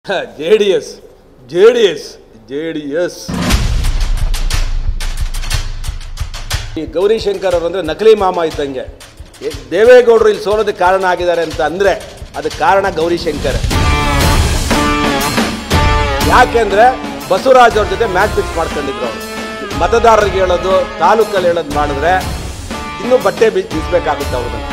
J D S J D S J D S ಈ ಗೌರಿಶಂಕರ್ ಅವರು ಅಂದರೆ ನಕಲಿ ಮಾಮ ಇದ್ದಂಗೆ ಎ- ದೇವೇಗೌಡರು ಇಲ್ಲಿ ಸೋಲೋದಕ್ಕೆ ಕಾರಣ ಆಗಿದ್ದಾರೆ ಅಂತ ಅಂದರೆ ಅದಕ್ಕೆ ಕಾರಣ ಗೌರಿಶಂಕರ್ ಯಾಕೆಂದ್ರೆ ಬಸವರಾಜ್ ಅವ್ರ ಜೊತೆ ಮ್ಯಾಚ್ ಫಿಕ್ಸ್ ಮಾಡ್ಕೊಂಡಿದ್ರು ಅವರು ಮತದಾರರಿಗೆ ಹೇಳೋದು ತಾಲೂಕಲ್ಲಿ ಹೇಳೋದು ಮಾಡಿದ್ರೆ ಇನ್ನೂ ಬಟ್ಟೆ ಬಿ ಬೀಸಬೇಕಾಗುತ್ತೆ ಅವ್ರನ್ನ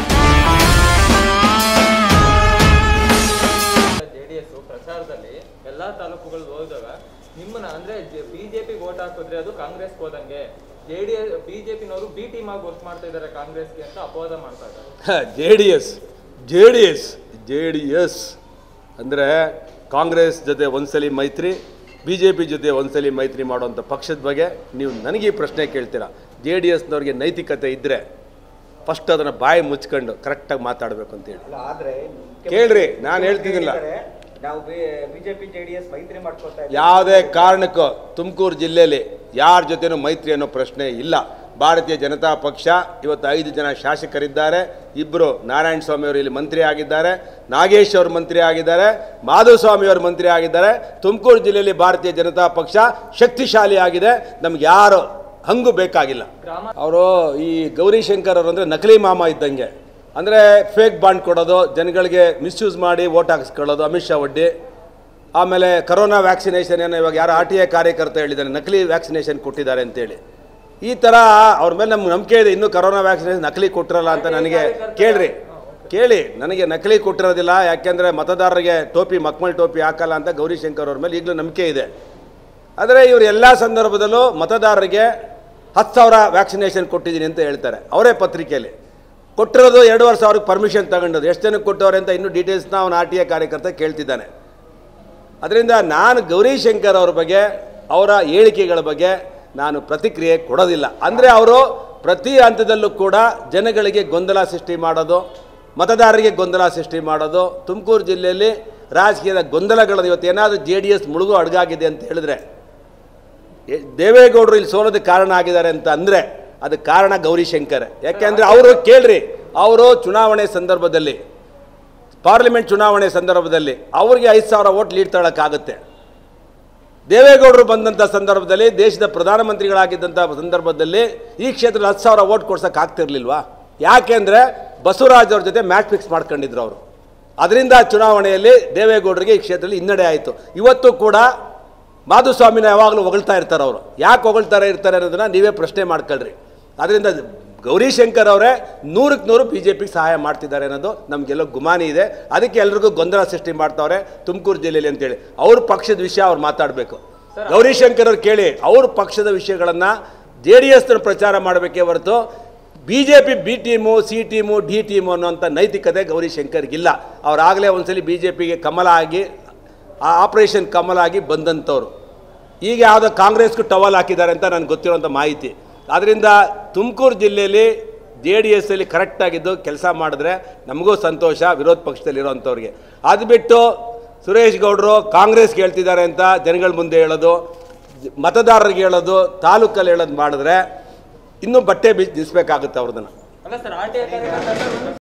ಜೆಡಿಎಸ್ ಪ್ರಚಾರದಲ್ಲಿ ಎಲ್ಲಾ ತಾಲೂಕುಗಳು ಹೋದಾಗ ನಿಮ್ಮನ್ನ ಅಂದ್ರೆ ಬಿಜೆಪಿ ವೋಟ್ ಹಾಕಿದ್ರೆ ಅದು ಕಾಂಗ್ರೆಸ್ ಹೋದಂಗೆ ಜೆಡಿಎಸ್ ಬಿಜೆಪಿನವರು ಬಿ ಟೀಮ್ ಆಗಿ ವರ್ಕ್ ಮಾಡ್ತಾ ಇದ್ದಾರೆ ಕಾಂಗ್ರೆಸ್ಗೆ ಅಂತ ಅಪವಾದ ಮಾಡ್ತಾ ಇದ್ದಾರೆ J D S J D S J D S ಅಂದರೆ ಕಾಂಗ್ರೆಸ್ ಜೊತೆ ಒಂದ್ಸಲಿ ಮೈತ್ರಿ ಬಿ ಜೆ ಪಿ ಜೊತೆ ಒಂದ್ಸಲಿ ಮೈತ್ರಿ ಮಾಡುವಂಥ ಪಕ್ಷದ ಬಗ್ಗೆ ನೀವು ನನಗೆ ಈ ಪ್ರಶ್ನೆ ಕೇಳ್ತೀರಾ ಜೆ ಡಿ ಎಸ್ನವ್ರಿಗೆ ನೈತಿಕತೆ ಇದ್ದರೆ ಫಸ್ಟ್ ಅದನ್ನು ಬಾಯಿ ಮುಚ್ಕೊಂಡು ಕರೆಕ್ಟಾಗಿ ಮಾತಾಡಬೇಕು ಅಂತೇಳಿ ಅಲ್ಲ, ಆದ್ರೆ ಕೇಳ್ರಿ, ನಾನ್ ಹೇಳ್ತಿದ್ದೀನಿಲ್ಲ. ಹೇಳಿದ್ದಾರೆ, ನಾವು ಬಿಜೆಪಿ ಜೆಡಿಎಸ್ ಮೈತ್ರಿ ಮಾಡ್ಕೊತಾ ಇದ್ದೀವಿ ಯಾವುದೇ ಕಾರಣಕ್ಕೂ ತುಮಕೂರು ಜಿಲ್ಲೆಯಲ್ಲಿ ಯಾರ ಜೊತೆನೂ ಮೈತ್ರಿ ಅನ್ನೋ ಪ್ರಶ್ನೆ ಇಲ್ಲ ಭಾರತೀಯ ಜನತಾ ಪಕ್ಷ ಇವತ್ತು ಐದು ಜನ ಶಾಸಕರಿದ್ದಾರೆ ಇಬ್ಬರು ನಾರಾಯಣ ಸ್ವಾಮಿ ಅವರು ಇಲ್ಲಿ ಮಂತ್ರಿ ಆಗಿದ್ದಾರೆ ನಾಗೇಶ್ ಅವರು ಮಂತ್ರಿ ಆಗಿದ್ದಾರೆ ಮಾಧುಸ್ವಾಮಿ ಅವರು ಮಂತ್ರಿ ಆಗಿದ್ದಾರೆ ತುಮಕೂರು ಜಿಲ್ಲೆಯಲ್ಲಿ ಭಾರತೀಯ ಜನತಾ ಪಕ್ಷ ಶಕ್ತಿಶಾಲಿ ಆಗಿದೆ ನಮ್ಗೆ ಯಾರು ಹಂಗು ಬೇಕಾಗಿಲ್ಲ ಅವರು ಈ ಗೌರಿಶಂಕರ್ ಅವರು ಅಂದರೆ ನಕಲಿ ಮಾಮ ಇದ್ದಂಗೆ ಅಂದರೆ ಫೇಕ್ ಬಾಂಡ್ ಕೊಡೋದು ಜನಗಳಿಗೆ ಮಿಸ್ಯೂಸ್ ಮಾಡಿ ಓಟ್ ಹಾಕಿಸ್ಕೊಳ್ಳೋದು ಅಮಿತ್ ಶಾ ಒಡ್ಡಿ ಆಮೇಲೆ ಕರೋನಾ ವ್ಯಾಕ್ಸಿನೇಷನ್ ಏನೋ ಇವಾಗ ಯಾರೋ ಆರ್ ಟಿ ಐ ಕಾರ್ಯಕರ್ತ ಹೇಳಿದ್ದಾನೆ ನಕಲಿ ವ್ಯಾಕ್ಸಿನೇಷನ್ ಕೊಟ್ಟಿದ್ದಾರೆ ಅಂತೇಳಿ ಈ ಥರ ಅವ್ರ ಮೇಲೆ ನಮ್ಗೆ ನಂಬಿಕೆ ಇದೆ ಇನ್ನೂ ಕರೋನಾ ವ್ಯಾಕ್ಸಿನೇಷನ್ ನಕಲಿ ಕೊಟ್ಟಿರಲ್ಲ ಅಂತ ನನಗೆ ಕೇಳ್ರಿ ಕೇಳಿ ನನಗೆ ನಕಲಿ ಕೊಟ್ಟಿರೋದಿಲ್ಲ ಯಾಕೆಂದರೆ ಮತದಾರರಿಗೆ ಟೋಪಿ ಮಕ್ಮಲ್ ಟೋಪಿ ಹಾಕಲ್ಲ ಅಂತ ಗೌರಿಶಂಕರ್ ಅವ್ರ ಮೇಲೆ ಈಗಲೂ ನಂಬಿಕೆ ಇದೆ ಆದರೆ ಇವರು ಎಲ್ಲ ಸಂದರ್ಭದಲ್ಲೂ ಮತದಾರರಿಗೆ ಹತ್ತು ಸಾವಿರ ವ್ಯಾಕ್ಸಿನೇಷನ್ ಕೊಟ್ಟಿದ್ದೀನಿ ಅಂತ ಹೇಳ್ತಾರೆ ಅವರೇ ಪತ್ರಿಕೆಯಲ್ಲಿ ಕೊಟ್ಟಿರೋದು ಎರಡೂವರೆ ಸಾವಿರಕ್ಕೆ ಪರ್ಮಿಷನ್ ತಗೊಂಡದ್ದು ಎಷ್ಟು ಜನಕ್ಕೆ ಕೊಟ್ಟವ್ರೆ ಅಂತ ಇನ್ನೂ ಡೀಟೇಲ್ಸ್ನ ಅವನು ಆರ್ ಟಿ ಐ ಕಾರ್ಯಕರ್ತ ಕೇಳ್ತಿದ್ದಾನೆ ಅದರಿಂದ ನಾನು ಗೌರಿಶಂಕರ್ ಅವ್ರ ಬಗ್ಗೆ ಅವರ ಹೇಳಿಕೆಗಳ ಬಗ್ಗೆ ನಾನು ಪ್ರತಿಕ್ರಿಯೆ ಕೊಡೋದಿಲ್ಲ ಅಂದರೆ ಅವರು ಪ್ರತಿ ಹಂತದಲ್ಲೂ ಕೂಡ ಜನಗಳಿಗೆ ಗೊಂದಲ ಸೃಷ್ಟಿ ಮಾಡೋದು ಮತದಾರರಿಗೆ ಗೊಂದಲ ಸೃಷ್ಟಿ ಮಾಡೋದು ತುಮಕೂರು ಜಿಲ್ಲೆಯಲ್ಲಿ ರಾಜಕೀಯದ ಗೊಂದಲಗಳನ್ನು ಇವತ್ತು ಏನಾದರೂ ಜೆ ಡಿ ಎಸ್ ಮುಳುಗು ಅಡಗಾಗಿದೆ ಅಂತ ಹೇಳಿದ್ರೆ ಎ- ದೇವೇಗೌಡರು ಇಲ್ಲಿ ಸೋಲೋದಕ್ಕೆ ಕಾರಣ ಆಗಿದ್ದಾರೆ ಅಂತ ಅಂದರೆ ಅದಕ್ಕೆ ಕಾರಣ ಗೌರಿಶಂಕರ್ ಯಾಕೆಂದರೆ ಅವರು ಕೇಳ್ರಿ ಅವರು ಚುನಾವಣೆ ಸಂದರ್ಭದಲ್ಲಿ ಪಾರ್ಲಿಮೆಂಟ್ ಚುನಾವಣೆ ಸಂದರ್ಭದಲ್ಲಿ ಅವ್ರಿಗೆ ಐದು ಸಾವಿರ ಓಟ್ ಲೀಡ್ ತಗೊಳಕ್ಕಾಗುತ್ತೆ ದೇವೇಗೌಡರು ಬಂದಂಥ ಸಂದರ್ಭದಲ್ಲಿ ದೇಶದ ಪ್ರಧಾನಮಂತ್ರಿಗಳಾಗಿದ್ದಂಥ ಸಂದರ್ಭದಲ್ಲಿ ಈ ಕ್ಷೇತ್ರದಲ್ಲಿ ಹತ್ತು ಸಾವಿರ ಓಟ್ ಕೊಡ್ಸೋಕೆ ಆಗ್ತಿರ್ಲಿಲ್ವಾ ಯಾಕೆಂದರೆ ಬಸವರಾಜ್ ಅವ್ರ ಜೊತೆ ಮ್ಯಾಚ್ ಫಿಕ್ಸ್ ಮಾಡ್ಕೊಂಡಿದ್ರು ಅವರು ಅದರಿಂದ ಚುನಾವಣೆಯಲ್ಲಿ ದೇವೇಗೌಡರಿಗೆ ಈ ಕ್ಷೇತ್ರದಲ್ಲಿ ಹಿನ್ನಡೆ ಆಯಿತು ಇವತ್ತು ಕೂಡ ಮಾಧುಸ್ವಾಮಿನ ಯಾವಾಗಲೂ ಹೊಗಳ್ತಾ ಇರ್ತಾರೆ ಅವರು ಯಾಕೆ ಹೊಗಳ್ತಾರೆ ಇರ್ತಾರೆ ಅನ್ನೋದನ್ನ ನೀವೇ ಪ್ರಶ್ನೆ ಮಾಡ್ಕೊಳ್ರಿ ಅದರಿಂದ ಗೌರಿಶಂಕರ್ ಅವರೇ ನೂರಕ್ಕೆ ನೂರು ಬಿ ಜೆ ಪಿಗೆ ಸಹಾಯ ಮಾಡ್ತಿದ್ದಾರೆ ಅನ್ನೋದು ನಮಗೆಲ್ಲೋ ಗುಮಾನಿ ಇದೆ ಅದಕ್ಕೆ ಎಲ್ರಿಗೂ ಗೊಂದಲ ಸೃಷ್ಟಿ ಮಾಡ್ತಾವ್ರೆ ತುಮಕೂರು ಜಿಲ್ಲೆಯಲ್ಲಿ ಅಂತೇಳಿ ಅವ್ರ ಪಕ್ಷದ ವಿಷಯ ಅವ್ರು ಮಾತಾಡಬೇಕು ಗೌರಿಶಂಕರ್ ಅವ್ರು ಕೇಳಿ ಅವ್ರ ಪಕ್ಷದ ವಿಷಯಗಳನ್ನು ಜೆ ಡಿ ಎಸ್ನ ಪ್ರಚಾರ ಮಾಡಬೇಕೇ ಹೊರತು B J P B team C team D team ಅನ್ನೋಂಥ ನೈತಿಕತೆ ಗೌರಿಶಂಕರ್ಗಿಲ್ಲ ಅವರಾಗಲೇ ಒಂದ್ಸಲಿ ಬಿ ಜೆ ಪಿಗೆ ಕಮಲ ಆಗಿ ಆ ಆಪರೇಷನ್ ಕಮಲ ಆಗಿ ಬಂದಂಥವ್ರು ಈಗ ಯಾವುದೋ ಕಾಂಗ್ರೆಸ್ಗೂ ಟವಲ್ ಹಾಕಿದ್ದಾರೆ ಅಂತ ನನಗೆ ಗೊತ್ತಿರೋಂಥ ಮಾಹಿತಿ ಆದ್ದರಿಂದ ತುಮಕೂರು ಜಿಲ್ಲೆಯಲ್ಲಿ ಜೆ ಡಿ ಎಸ್ಸಲ್ಲಿ ಕರೆಕ್ಟಾಗಿದ್ದು ಕೆಲಸ ಮಾಡಿದ್ರೆ ನಮಗೂ ಸಂತೋಷ ವಿರೋಧ ಪಕ್ಷದಲ್ಲಿರೋಂಥವ್ರಿಗೆ ಅದು ಬಿಟ್ಟು ಸುರೇಶ್ ಗೌಡರು ಕಾಂಗ್ರೆಸ್ಗೆ ಹೇಳ್ತಿದ್ದಾರೆ ಅಂತ ಜನಗಳ ಮುಂದೆ ಹೇಳೋದು ಮತದಾರರಿಗೆ ಹೇಳೋದು ತಾಲೂಕಲ್ಲಿ ಹೇಳೋದು ಮಾಡಿದ್ರೆ ಇನ್ನೂ ಬಟ್ಟೆ ಬೀಸ್ ನಿಲ್ಲಿಸ್ಬೇಕಾಗುತ್ತೆ ಅವ್ರದನ್ನು ಅಲ್ಲ ಸರ್ ಆರ್ ಟಿ ಐ ಕಾರ್ಯಕರ್ತ